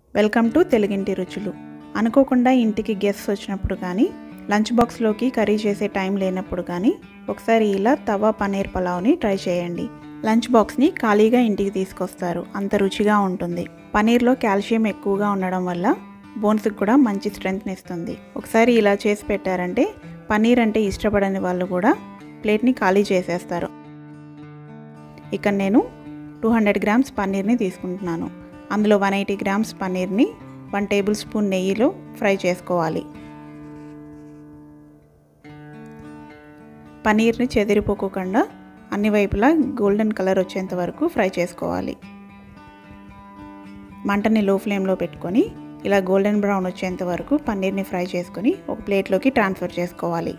welcome to తెలుగింటి రుచులు అనుకోకుండా ఇంటికి గెస్ట్స్ వచ్చినప్పుడు కానీ లంచ్ బాక్స్లోకి కర్రీ చేసే టైం లేనప్పుడు కానీ ఒకసారి ఇలా తవా పన్నీర్ పలావ్ని ట్రై చేయండి లంచ్ బాక్స్ని ఖాళీగా ఇంటికి తీసుకొస్తారు అంత రుచిగా ఉంటుంది పన్నీర్లో కాల్షియం ఎక్కువగా ఉండడం వల్ల బోన్స్కి కూడా మంచి స్ట్రెంగ్త్ని ఇస్తుంది ఒకసారి ఇలా చేసి పెట్టారంటే పన్నీర్ అంటే ఇష్టపడని వాళ్ళు కూడా ప్లేట్ని ఖాళీ చేసేస్తారు ఇక్కడ నేను టూ హండ్రెడ్ గ్రామ్స్ పన్నీర్ని తీసుకుంటున్నాను అందులో వన్ ఎయిటీ గ్రామ్స్ పన్నీర్ని వన్ టేబుల్ స్పూన్ నెయ్యిలో ఫ్రై చేసుకోవాలి పన్నీర్ని చెదిరిపోకుండా అన్ని వైపులా గోల్డెన్ కలర్ వచ్చేంత వరకు ఫ్రై చేసుకోవాలి మంటని లో ఫ్లేమ్లో పెట్టుకొని ఇలా గోల్డెన్ బ్రౌన్ వచ్చేంత వరకు పన్నీర్ని ఫ్రై చేసుకొని ఒక ప్లేట్లోకి ట్రాన్స్ఫర్ చేసుకోవాలి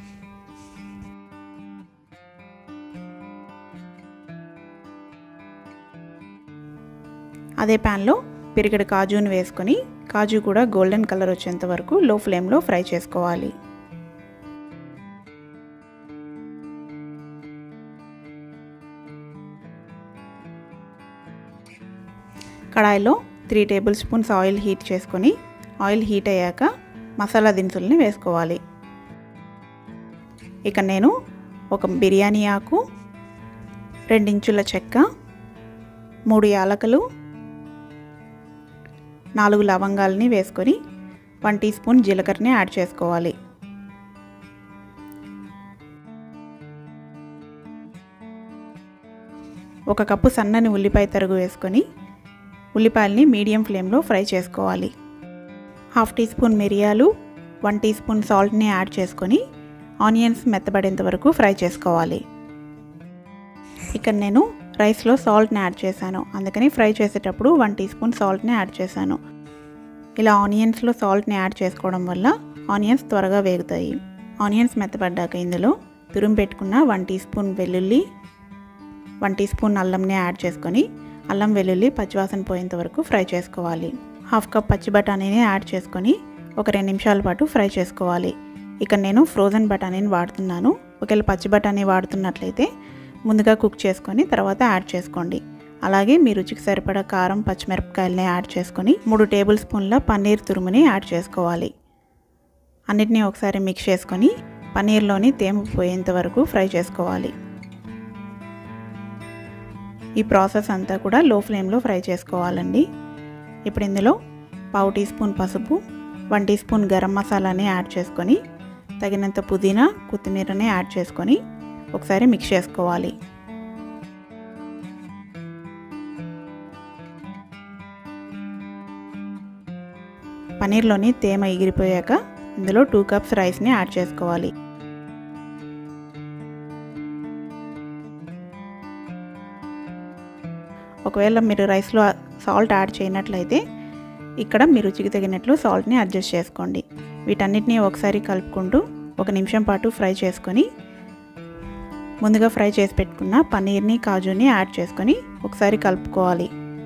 అదే ప్యాన్లో పిరిగడ కాజుని వేసుకొని కాజు కూడా గోల్డెన్ కలర్ వచ్చేంత వరకు లో ఫ్లేమ్లో ఫ్రై చేసుకోవాలి కడాయిలో three table spoons oil heat చేసుకొని ఆయిల్ హీట్ అయ్యాక మసాలా దినుసుల్ని వేసుకోవాలి ఇక నేను ఒక బిర్యానీ ఆకు రెండించుల చెక్క మూడు యాలకులు నాలుగు లవంగాలని వేసుకొని వన్ టీ స్పూన్ జీలకర్రని యాడ్ చేసుకోవాలి ఒక కప్పు సన్నని ఉల్లిపాయ తరుగు వేసుకొని ఉల్లిపాయల్ని మీడియం ఫ్లేమ్లో ఫ్రై చేసుకోవాలి హాఫ్ టీ స్పూన్ మిరియాలు వన్ టీ స్పూన్ సాల్ట్ని యాడ్ చేసుకొని ఆనియన్స్ మెత్తబడేంత వరకు ఫ్రై చేసుకోవాలి ఇక్కడ నేను రైస్లో సాల్ట్ని యాడ్ చేశాను అందుకని ఫ్రై చేసేటప్పుడు వన్ టీ స్పూన్ సాల్ట్ని యాడ్ చేశాను ఇలా ఆనియన్స్లో సాల్ట్ని యాడ్ చేసుకోవడం వల్ల ఆనియన్స్ త్వరగా వేగుతాయి ఆనియన్స్ మెత్తపడ్డాక ఇందులో తురుము పెట్టుకున్న వన్ టీ స్పూన్ వెల్లుల్లి వన్ టీ స్పూన్ అల్లంని యాడ్ చేసుకొని అల్లం వెల్లుల్లి పచ్చివాసన పోయేంత వరకు ఫ్రై చేసుకోవాలి హాఫ్ కప్ పచ్చి బఠానీని యాడ్ చేసుకొని ఒక రెండు నిమిషాల పాటు ఫ్రై చేసుకోవాలి ఇక నేను ఫ్రోజన్ బఠానీని వాడుతున్నాను ఒకవేళ పచ్చి బఠానీ వాడుతున్నట్లయితే ముందుగా కుక్ చేసుకొని తర్వాత యాడ్ చేసుకోండి అలాగే మీ రుచికి సరిపడా కారం పచ్చిమిరపకాయలని యాడ్ చేసుకొని మూడు టేబుల్ స్పూన్ల పన్నీర్ తురుముని యాడ్ చేసుకోవాలి అన్నిటినీ ఒకసారి మిక్స్ చేసుకొని పన్నీర్లోని తేమ పోయేంత వరకు ఫ్రై చేసుకోవాలి ఈ ప్రాసెస్ అంతా కూడా లో ఫ్లేమ్లో ఫ్రై చేసుకోవాలండి ఇప్పుడు ఇందులో పావు టీ స్పూన్ పసుపు వన్ టీ స్పూన్ గరం మసాలాని యాడ్ చేసుకొని తగినంత పుదీనా కొత్తిమీరని యాడ్ చేసుకొని ఒకసారి మిక్స్ చేసుకోవాలి పన్నీర్లోని తేమ ఎగిరిపోయాక ఇందులో టూ కప్స్ రైస్ని యాడ్ చేసుకోవాలి ఒకవేళ మీరు రైస్లో సాల్ట్ యాడ్ చేయనట్లయితే ఇక్కడ మీ రుచికి తగినట్లు సాల్ట్ని అడ్జస్ట్ చేసుకోండి వీటన్నిటిని ఒకసారి కలుపుకుంటూ ఒక నిమిషం పాటు ఫ్రై చేసుకొని ముందుగా ఫ్రై చేసి పెట్టుకున్న పన్నీర్ని కాజుని యాడ్ చేసుకొని ఒకసారి కలుపుకోవాలి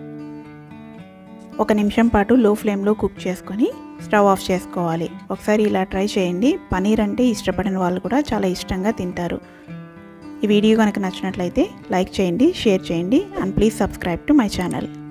ఒక నిమిషం పాటు లో ఫ్లేమ్లో కుక్ చేసుకొని స్టవ్ ఆఫ్ చేసుకోవాలి ఒకసారి ఇలా ట్రై చేయండి పన్నీర్ అంటే ఇష్టపడిన వాళ్ళు కూడా చాలా ఇష్టంగా తింటారు ఈ వీడియో కనుక నచ్చినట్లయితే లైక్ చేయండి షేర్ చేయండి and please subscribe to my channel